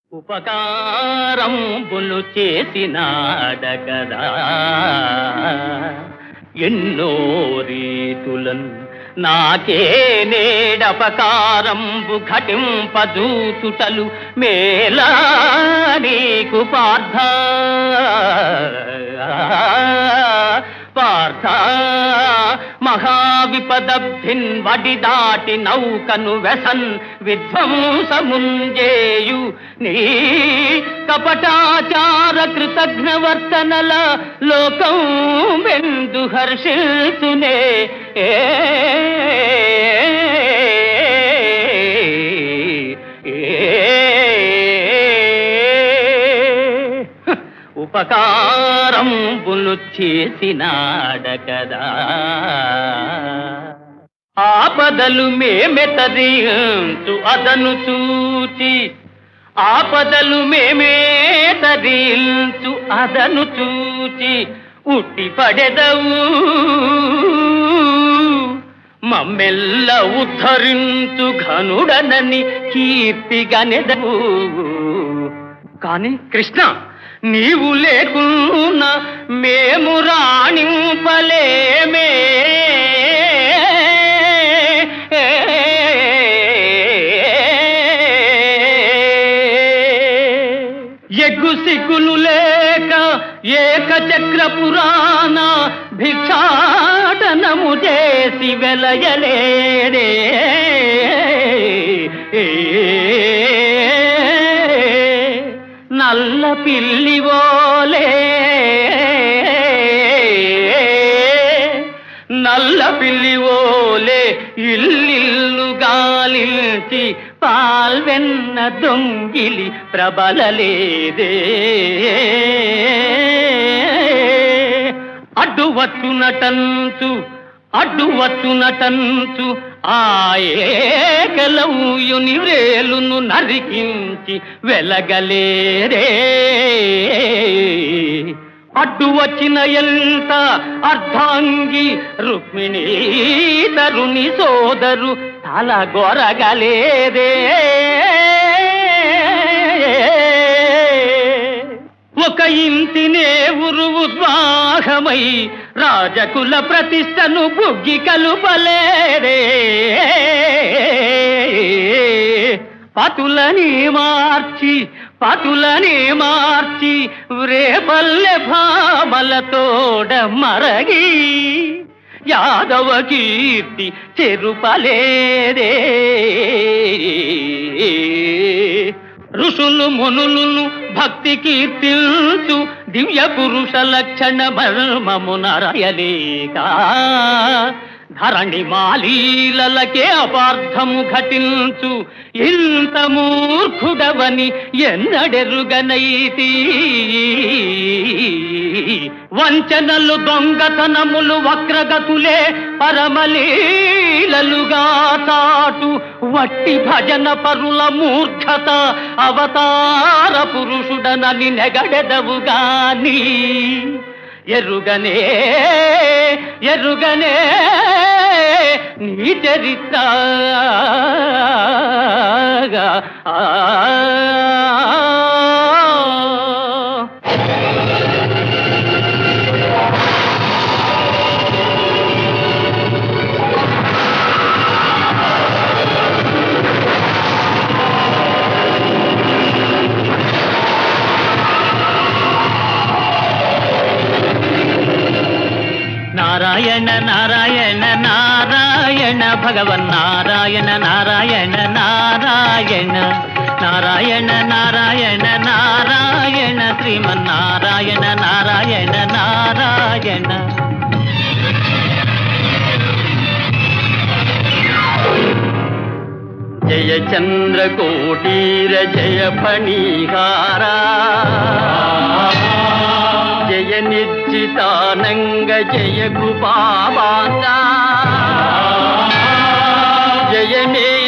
ఉపకారంబులు చేసినాడగదా ఎన్నో రీతులన్ నాకే నేడపకారంబు ఘటింపదూచుటలు మేలా నీకు పార్థ పార్థ మహావిపదబ్ధిన్ వడి దాటి నౌకను వెసన్ విధ్వంసముంజేయు నీ కపటాచార కృతజ్ఞవర్తనల లోకం వెందు హర్షిల్తునే ఏ ఉపకారంబులు చేసినాడకదా ఆపదలు మేమెతరించు అదను చూచి ఆపదలు మేమే తరించు అదను చూచి ఉట్టి పడెదవు మమ్మెల్ల ఉద్ధరించు ఘనుడనని కీర్తిగనెదవు కాని కృష్ణ నీవు లేకున్నా మేము రాణింపలేమే ఎగ్గు సిగ్గులు లేక ఏక చక్ర పురాణ భిక్షాటనము చేసి వెలయలేడే నల్ల పిల్లివోలే నల్ల పిల్లివోలే ఇల్లిల్లు గాలించి పాల్వెన్న దొంగిలి ప్రబలలేదే అడ్డు వచ్చునటంచు అడ్డు వచ్చునటంచు ఆయేకలవుయుని వ్రేలును నరికించి వెలగలేరే అడ్డు వచ్చిన ఎంత అర్ధాంగి రుక్మిణీ తరుని సోదరు తల గొరగలేదే ఒక ఇంటినే ఉరువు ద్వాహమై రాజకుల ప్రతిష్టను బుగ్గి కలుపలేరే పతులని మార్చి పతులని మార్చి రేపల్లె భామలతోడ మరగి యాదవ కీర్తి చెరుపలేదే ఋషులు మునులను భక్తి కీర్తిల్చు దివ్య పురుష లక్షణ మర్మమునరయలేక ధరణి మాలీలకే అపార్థము ఘటించు ఇంత మూర్ఖుడవని ఎన్నడెరుగనైతి వంచనలు దొంగతనములు వక్రగతులే పరమలీలలుగా చాటు వట్టి భజన పరుల మూర్ఖత అవతార పురుషుడనని నెగడెదవు గాని ఎరుగనే ఎరుగనే నీ చరిత్ర నారాయణ నారాయణ నారాయణ భగవన్ నారాయణ నారాయణ నారాయణ నారాయణ నారాయణ నారాయణ శ్రీమన్నారాయణ నారాయణ నారాయణ జయ చంద్రకోటీర జయ ఫణీహారా జయ నిర్జితానంగ జయ కృపావాంగా జయ నే